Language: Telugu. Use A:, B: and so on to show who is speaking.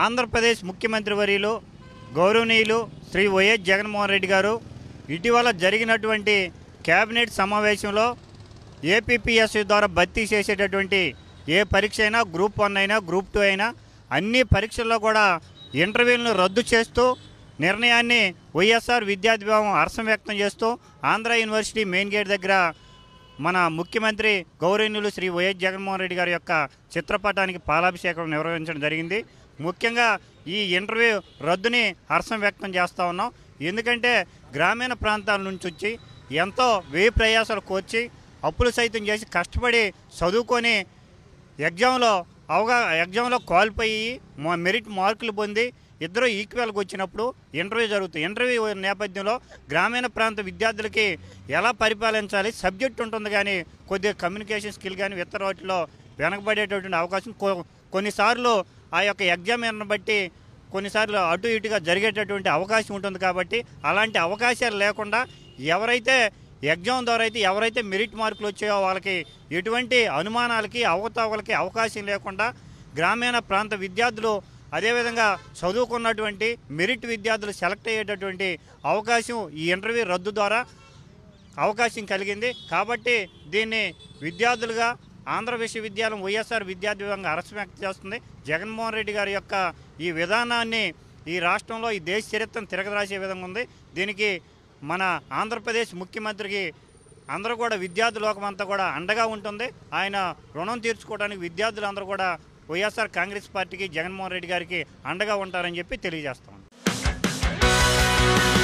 A: ఆంధ్రప్రదేశ్ ముఖ్యమంత్రి వర్యులు గౌరవనీయులు శ్రీ వైఎస్ జగన్మోహన్ రెడ్డి గారు ఇటీవల జరిగినటువంటి కేబినెట్ సమావేశంలో ఏపీపీఎస్సీ ద్వారా భర్తీ చేసేటటువంటి ఏ పరీక్ష అయినా గ్రూప్ వన్ అయినా గ్రూప్ టూ అయినా అన్ని పరీక్షల్లో కూడా ఇంటర్వ్యూలను రద్దు చేస్తూ నిర్ణయాన్ని వైఎస్ఆర్ విద్యార్థి విభాగం హర్షం వ్యక్తం చేస్తూ ఆంధ్ర యూనివర్సిటీ మెయిన్ గేట్ దగ్గర మన ముఖ్యమంత్రి గౌరవనీయులు శ్రీ వైఎస్ జగన్మోహన్ రెడ్డి గారి యొక్క చిత్రపటానికి పాలాభిషేకం నిర్వహించడం జరిగింది ముఖ్యంగా ఈ ఇంటర్వ్యూ రద్దుని హర్షం వ్యక్తం చేస్తూ ఉన్నాం ఎందుకంటే గ్రామీణ ప్రాంతాల నుంచి వచ్చి ఎంతో వ్యయ ప్రయాసాలు కోర్చి అప్పులు సైతం చేసి కష్టపడి చదువుకొని ఎగ్జామ్లో అవగా ఎగ్జామ్లో క్వాలిఫై అయ్యి మా- మెరిట్ మార్కులు పొంది ఇద్దరు ఈక్వల్కి వచ్చినప్పుడు ఇంటర్వ్యూ జరుగుతుంది ఇంటర్వ్యూ నేపథ్యంలో గ్రామీణ ప్రాంత విద్యార్థులకి ఎలా పరిపాలించాలి సబ్జెక్ట్ ఉంటుంది కానీ కొద్దిగా కమ్యూనికేషన్ స్కిల్ కానీ ఇతర వాటిలో వెనకబడేటటువంటి అవకాశం కొ- కొన్నిసార్లు ఆ యొక్క ఎగ్జామినర్ని బట్టి కొన్నిసార్లు అటు ఇటుగా జరిగేటటువంటి అవకాశం ఉంటుంది కాబట్టి అలాంటి అవకాశాలు లేకుండా ఎవరైతే ఎగ్జామ్ ద్వారా అయితే ఎవరైతే మెరిట్ మార్కులు వచ్చాయో వాళ్ళకి ఎటువంటి అనుమానాలకి అవకతవకలకి అవకాశం లేకుండా గ్రామీణ ప్రాంత విద్యార్థులు అదేవిధంగా చదువుకున్నటువంటి మెరిట్ విద్యార్థులు సెలెక్ట్ అయ్యేటటువంటి అవకాశం ఈ ఇంటర్వ్యూ రద్దు ద్వారా అవకాశం కలిగింది కాబట్టి దీన్ని విద్యార్థులుగా ఆంధ్ర విశ్వవిద్యాలయం వైఎస్ఆర్ విద్యార్థి విభాగం హర్షం వ్యక్తం చేస్తుంది జగన్మోహన్ రెడ్డి గారి యొక్క ఈ విధానాన్ని ఈ రాష్ట్రంలో ఈ దేశ చరిత్రను తిరగరాసే విధంగా ఉంది దీనికి మన ఆంధ్రప్రదేశ్ ముఖ్యమంత్రికి అందరూ కూడా విద్యార్థి లోకమంతా కూడా అండగా ఉంటుంది ఆయన రుణం తీర్చుకోవడానికి విద్యార్థులందరూ కూడా వైఎస్ఆర్ కాంగ్రెస్ పార్టీకి జగన్మోహన్ రెడ్డి గారికి అండగా ఉంటారని చెప్పి తెలియజేస్తాం